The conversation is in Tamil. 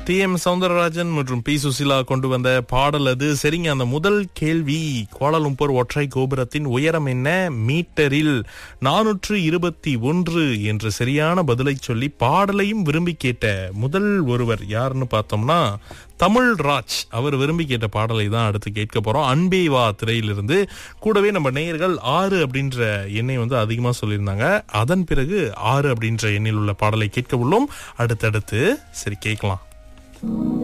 டி எம் சவுந்தரராஜன் மற்றும் பி சுசிலா கொண்டு வந்த பாடல் அது சரிங்க அந்த முதல் கேள்வி கோலாலும்பூர் ஒற்றை கோபுரத்தின் உயரம் என்ன மீட்டரில் நானூற்று இருபத்தி ஒன்று என்று சரியான பதிலை சொல்லி பாடலையும் விரும்பி கேட்ட முதல் ஒருவர் யாருன்னு பார்த்தோம்னா தமிழ் ராஜ் அவர் விரும்பி கேட்ட பாடலை தான் அடுத்து கேட்க போறோம் அன்பே வா திரையிலிருந்து கூடவே நம்ம நேயர்கள் ஆறு அப்படின்ற எண்ணை வந்து அதிகமா சொல்லியிருந்தாங்க அதன் பிறகு ஆறு அப்படின்ற எண்ணில் உள்ள பாடலை கேட்க உள்ளோம் அடுத்தடுத்து சரி கேட்கலாம்